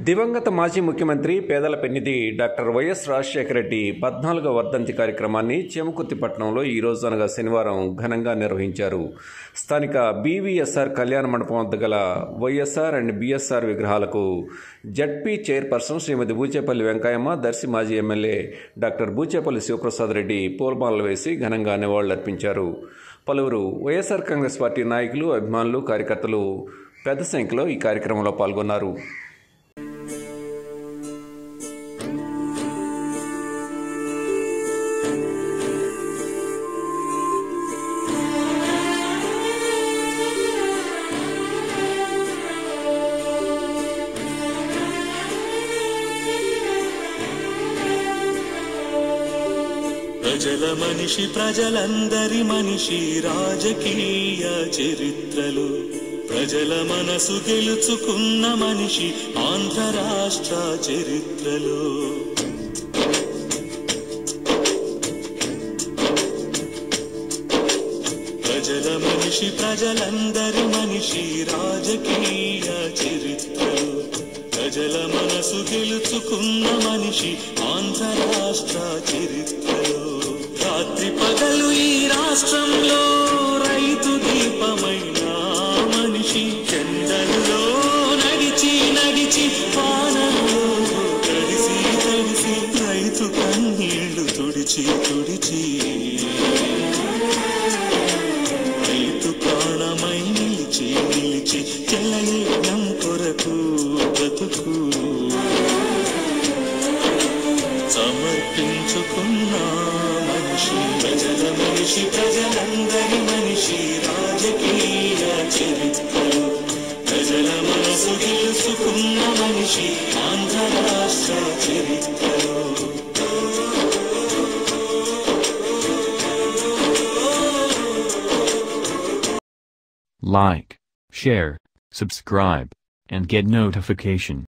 దివంగత మాజీ ముఖ్యమంత్రి పేదల పెన్నిధి డాక్టర్ వైఎస్ రాజశేఖర రెడ్డి పద్నాలుగో వర్ధంతి కార్యక్రమాన్ని చేమకుర్తిపట్నంలో ఈ రోజు అనగా శనివారం ఘనంగా నిర్వహించారు స్థానిక బీవీఎస్ఆర్ కళ్యాణ మండపం వద్ద గల వైఎస్ఆర్ అండ్ బీఎస్ఆర్ విగ్రహాలకు జడ్పీ చైర్పర్సన్ శ్రీమతి బూచేపల్లి వెంకయ్యమ్మ దర్శి మాజీ ఎమ్మెల్యే డాక్టర్ బూచేపల్లి శివప్రసాద్ రెడ్డి పూలమాలలు వేసి ఘనంగా నివాళులర్పించారు పలువురు వైఎస్ఆర్ కాంగ్రెస్ పార్టీ నాయకులు అభిమానులు కార్యకర్తలు పెద్ద సంఖ్యలో ఈ కార్యక్రమంలో పాల్గొన్నారు ప్రజల మనిషి ప్రజలందరి మనిషి రాజకీయ చరిత్రలు ప్రజల మనసు గెలుచుకున్న మనిషి ఆంధ్ర రాష్ట్ర చరిత్రలు ప్రజల మనిషి ప్రజలందరి మనిషి రాజకీయ చరిత్రలు ప్రజల మనసు గెలుచుకున్న మనిషి ఆంధ్ర రాష్ట్ర చరిత్రలు రాత్రి పగలు ఈ రాష్ట్రంలో రైతు దీపమైన మనిషి చెండల్లో నడిచి నడిచి పానంలో తడిసి తడిసి రైతు కన్నీళ్లు తుడిచి తుడిచి రైతు ప్రాణమై నిలిచి నిలిచి చెల్లయజ్ఞం కొరకు బ్రతుకు సమర్పించుకున్న మనిషి ప్రజల మనిషి ప్రజలందరి మనిషి రాజకీయ చరిత్రలు ప్రజల మనసు గెలుచుకున్న మనిషి ఆంధ్ర రాష్ట్ర చరిత్రలు Like, share, subscribe, and get notification.